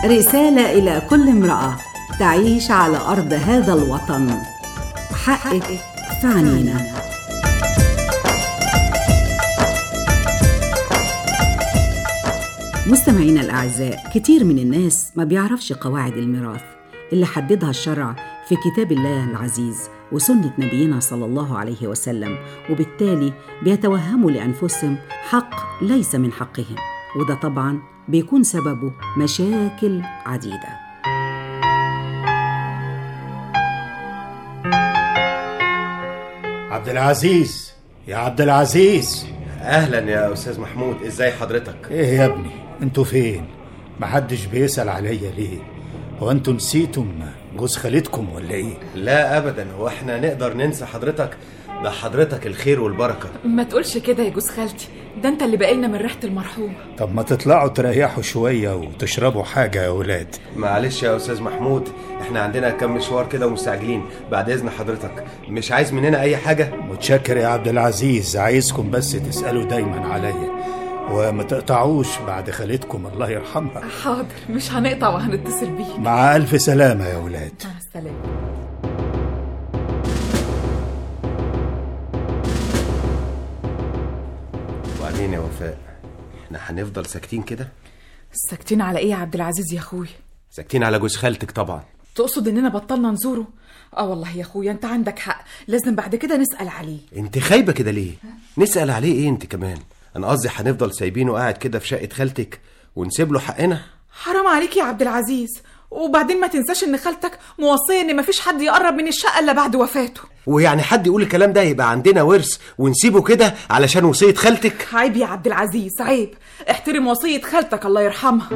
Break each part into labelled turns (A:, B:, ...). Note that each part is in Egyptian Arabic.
A: رسالة إلى كل امرأة تعيش على أرض هذا الوطن حقك فعنينا مستمعينا الأعزاء كتير من الناس ما بيعرفش قواعد الميراث اللي حددها الشرع في كتاب الله العزيز وسنة نبينا صلى الله عليه وسلم وبالتالي بيتوهموا لأنفسهم حق ليس من حقهم وده طبعا بيكون سببه مشاكل عديده
B: عبد العزيز يا عبد العزيز
C: اهلا يا استاذ محمود ازاي حضرتك
B: ايه يا ابني انتوا فين محدش بيسأل عليا ليه هو انتوا نسيتم جوز خالتكم ولا ايه
C: لا ابدا هو احنا نقدر ننسى حضرتك ده حضرتك الخير والبركه
D: ما تقولش كده يا جوز خالتي ده انت اللي باقيلنا من ريحه المرحوم
B: طب ما تطلعوا تريحوا شوية وتشربوا حاجة يا ولاد
C: معلش يا استاذ محمود احنا عندنا كم مشوار كده ومستعجلين بعد اذن حضرتك مش عايز مننا اي حاجه
B: متشكر يا عبد العزيز عايزكم بس تسألوا دايما عليا وما تقطعوش بعد خالتكم الله يرحمها
D: حاضر مش هنقطع وهنتصل بيك
B: مع ألف سلامة يا ولاد
D: مع السلامه
C: وبعدين يا وفاء احنا هنفضل ساكتين كده
D: ساكتين على ايه يا عبد العزيز يا اخوي
C: ساكتين على جوز خالتك طبعا
D: تقصد اننا بطلنا نزوره اه والله يا اخويا انت عندك حق لازم بعد كده نسال عليه
C: انت خايبه كده ليه نسال عليه ايه انت كمان انا قصدي هنفضل سايبينه قاعد كده في شقه خالتك ونسيب له حقنا
D: حرام عليك يا عبد العزيز وبعدين ما تنساش ان خالتك موصيه ان مفيش حد يقرب من الشقه الا بعد وفاته
C: ويعني حد يقول الكلام ده يبقى عندنا ورث ونسيبه كده علشان وصيه خالتك
D: عيب يا عبد العزيز عيب احترم وصيه خالتك الله يرحمها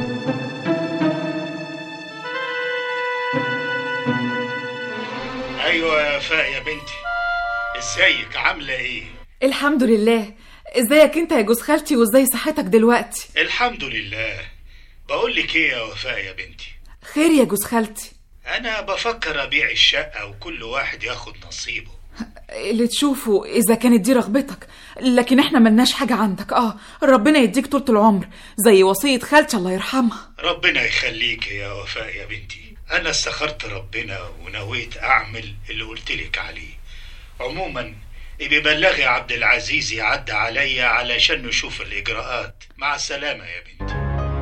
E: ايوه يا فاء يا بنتي ازيك عامله ايه
D: الحمد لله ازيك انت يا جوز خالتي وازاي صحتك دلوقتي
E: الحمد لله بقول لك ايه يا وفاء يا بنتي
D: خير يا جوز خالتي
E: انا بفكر ابيع الشقه وكل واحد ياخد نصيبه
D: اللي تشوفه اذا كانت دي رغبتك لكن احنا ملناش حاجه عندك اه ربنا يديك طولة العمر زي وصيه خالتي الله يرحمها
E: ربنا يخليك يا وفاء يا بنتي انا استخرت ربنا ونويت اعمل اللي قلت لك عليه عموما ببلغي عبد العزيز يعدي عليا علشان نشوف الاجراءات مع السلامه يا بنتي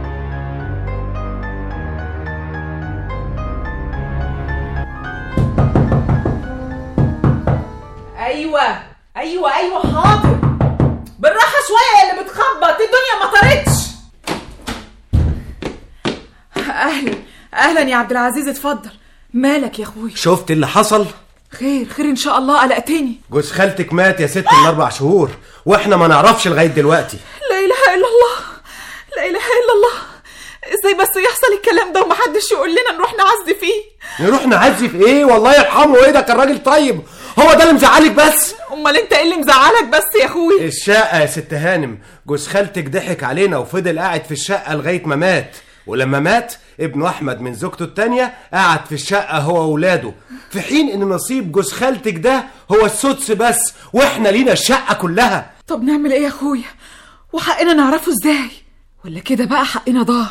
D: ايوه ايوه ايوه حاضر بالراحه شويه يا اللي بتخبط الدنيا ما طارتش اهلا اهلا يا عبد العزيز اتفضل مالك يا اخوي
C: شفت اللي حصل
D: خير خير ان شاء الله قلقتني
C: جوز خالتك مات يا ست من اربع شهور واحنا ما نعرفش لغايه دلوقتي
D: لا اله الا الله لا اله الا الله ازاي بس يحصل الكلام ده ومحدش يقول لنا نروح نعزي فيه
C: نروح نعزي في ايه والله يرحمه ايه ده كان راجل طيب هو ده اللي مزعلك بس
D: امال انت ايه اللي مزعلك بس يا اخوي
C: الشقه يا ست هانم جوز خالتك ضحك علينا وفضل قاعد في الشقه لغايه ما مات ولما مات ابنه احمد من زوجته التانية قعد في الشقه هو واولاده في حين ان نصيب جوز خالتك ده هو السدس بس واحنا لينا الشقه كلها
D: طب نعمل ايه يا اخويا وحقنا نعرفه ازاي ولا كده بقى حقنا ضاع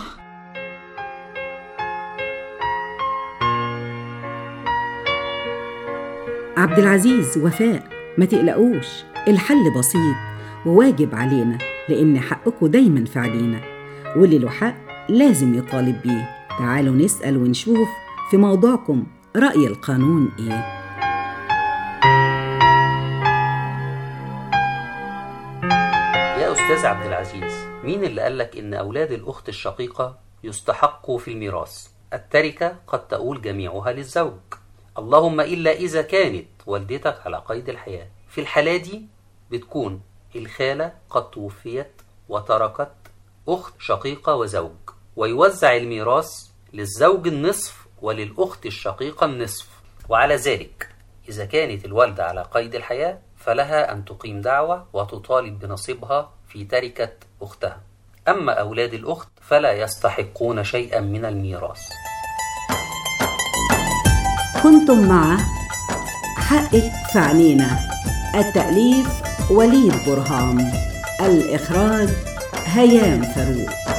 A: عبد العزيز وفاء ما تقلقوش الحل بسيط وواجب علينا لأن حقكم دايما في علينا واللي له حق لازم يطالب بيه تعالوا نسأل ونشوف في موضوعكم رأي القانون إيه
F: يا أستاذ عبد العزيز مين اللي قالك إن أولاد الأخت الشقيقة يستحقوا في الميراث التركة قد تؤول جميعها للزوج اللهم إلا إذا كانت والدتك على قيد الحياة في الحالة دي بتكون الخالة قد توفيت وتركت أخت شقيقة وزوج ويوزع الميراث للزوج النصف وللأخت الشقيقة النصف وعلى ذلك إذا كانت الوالدة على قيد الحياة فلها أن تقيم دعوة وتطالب بنصيبها في تركة أختها أما أولاد الأخت فلا يستحقون شيئا من الميراث
A: كنتم مع حقك في عينينا التأليف وليد برهام الإخراج هيام فاروق